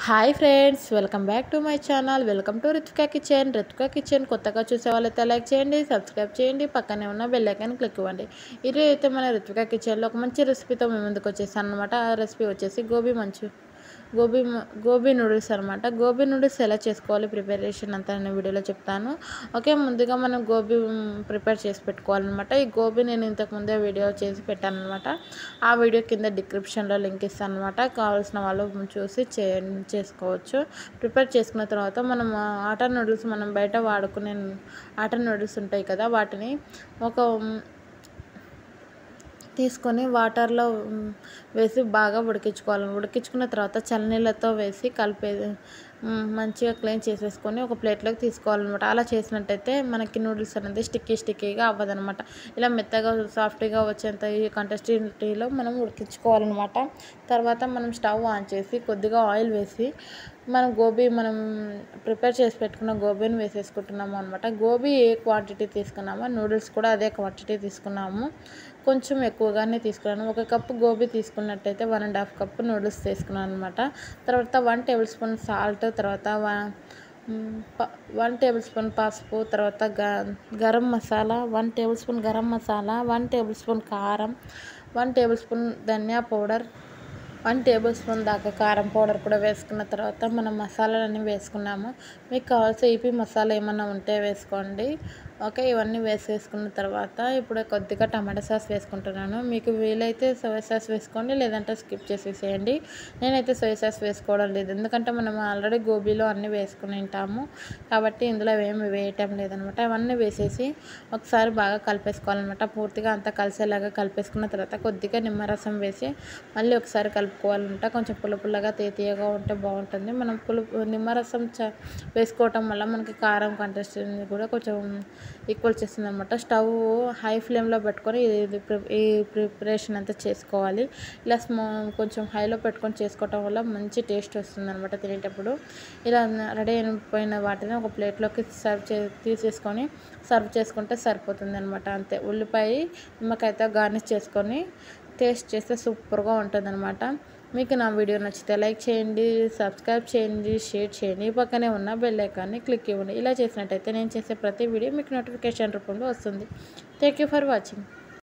hi friends welcome back to my channel welcome to Ritvika kitchen Ritvika kitchen కొత్తగా చూసే వాళ్ళైతే like చేయండి సబ్స్క్రైబ్ చేయండి పక్కనే ఉన్న బెల్ ఐకాన్ క్లిక్ ఇవ్వండి ఈరోజు అయితే మన రిత్వికా కిచెన్లో ఒక మంచి రెసిపీతో మేము ముందుకు వచ్చేసాను అనమాట ఆ రెసిపీ వచ్చేసి గోబీ మంచు గోబీ మ- గోబీ నూడిల్స్ అనమాట గోబీ నూడిల్స్ ఎలా చేసుకోవాలి ప్రిపరేషన్ అంతా నేను వీడియోలో చెప్తాను ఓకే ముందుగా మనం గోబీ మ్, ప్రిపేర్ చేసి పెట్టుకోవాలన్నమాట ఈ గోబీ నేను ఇంతకు ముందే వీడియో చేసి పెట్టాను అనమాట ఆ వీడియో కింద డిస్క్రిప్షన్లో లింక్ ఇస్తాను అనమాట కావాల్సిన వాళ్ళు చూసి చే చేసుకోవచ్చు ప్రిపేర్ చేసుకున్న తర్వాత మనం ఆ, ఆటా నూడిల్స్ మనం బయట వాడుకునే ఆటా నూడిల్స్ ఉంటాయి కదా వాటిని ఒక మ్, తీసుకొని వాటర్లో మ్, వేసి బాగా ఉడికించుకోవాలి ఉడికించుకున్న తర్వాత చల్లనీళ్ళతో వేసి కలిపే మ్, మంచిగా క్లీన్ చేసేసుకొని ఒక ప్లేట్లోకి తీసుకోవాలన్నమాట అలా చేసినట్టయితే మనకి నూడిల్స్ అనేది స్టిక్కీ స్టిక్కీగా అవ్వదనమాట ఇలా మెత్తగా సాఫ్ట్గా వచ్చేంత ఈ కంటెస్టిటీలో మనం ఉడికించుకోవాలన్నమాట తర్వాత మనం స్టవ్ ఆన్ చేసి కొద్దిగా ఆయిల్ వేసి మనం గోబీ మనం ప్రిపేర్ చేసి పెట్టుకున్న గోబీని వేసేసుకుంటున్నాము అనమాట గోబీ ఏ క్వాంటిటీ తీసుకున్నామో నూడిల్స్ కూడా అదే క్వాంటిటీ తీసుకున్నాము కొంచెం ఎక్కువగానే తీసుకున్నాను ఒక కప్పు గోబీ తీసుకున్నట్టయితే one and half cup noodles తీసుకున్నాను అనమాట తర్వాత వన్ టేబుల్ స్పూన్ సాల్ట్ తర్వాత వన్ వన్ టేబుల్ స్పూన్ పసుపు తర్వాత గ garam masala one tablespoon garam masala one tablespoon కారం వన్ టేబుల్ స్పూన్ ధనియా పౌడర్ వన్ టేబుల్ స్పూన్ దాకా కారం పౌడర్ కూడా వేసుకున్న తర్వాత మనం మసాలాలన్నీ వేసుకున్నాము మీకు కావాల్సిన ఈపీ మసాలా ఏమన్నా ఉంటే వేసుకోండి ఓకే ఇవన్నీ వేసేసుకున్న తర్వాత ఇప్పుడు కొద్దిగా టమాటా సాస్ వేసుకుంటున్నాను మీకు వీలైతే సోయా సాస్ వేసుకోండి లేదంటే స్కిప్ చేసేసేయండి నేనైతే సోయా సాస్ వేసుకోవడం లేదు ఎందుకంటే మనం ఆల్రెడీ గోబీలో అన్నీ వేసుకుని ఉంటాము కాబట్టి ఇందులో ఏమి వేయటం లేదనమాట అవన్నీ వేసేసి ఒకసారి బాగా కలిపేసుకోవాలన్నమాట పూర్తిగా అంతా కలిసేలాగా కలిపేసుకున్న తర్వాత కొద్దిగా నిమ్మరసం వేసి మళ్ళీ ఒకసారి కలుపుకోవాలంట కొంచెం పుల్ల పుల్లగా తీయగా ఉంటే బాగుంటుంది మనం పులుపు నిమ్మరసం చ వేసుకోవటం వల్ల మనకి కారం కంటెస్టెంట్ కూడా కొంచెం ఈక్వల్ చేస్తుంది అనమాట స్టవ్ హై ఫ్లేమ్లో పెట్టుకొని ఇది ప్రి- ఈ ప్రిపరేషన్ అంతా చేసుకోవాలి ఇలా స్మో కొంచెం హైలో పెట్టుకొని చేసుకోవటం వల్ల మంచి టేస్ట్ వస్తుంది అనమాట తినేటప్పుడు ఇలా రెడీ అయిపోయిన వాటిని ఒక ప్లేట్లోకి సర్వ్ చే తీసేసుకొని సర్వ్ చేసుకుంటే సరిపోతుంది అనమాట అంతే ఉల్లిపాయ నిమ్మకాయతో గార్నిష్ చేసుకొని టేస్ట్ చేస్తే సూపర్గా ఉంటుంది అనమాట మీకు నా వీడియో నచ్చితే లైక్ చేయండి సబ్స్క్రైబ్ చేయండి షేర్ చేయండి ఈ పక్కనే ఉన్న బెల్ ఐకాన్ని క్లిక్ ఇవ్వండి ఇలా చేసినట్టయితే నేను చేసే ప్రతి వీడియో మీకు నోటిఫికేషన్ రూపంలో వస్తుంది థ్యాంక్ యూ ఫర్ వాచింగ్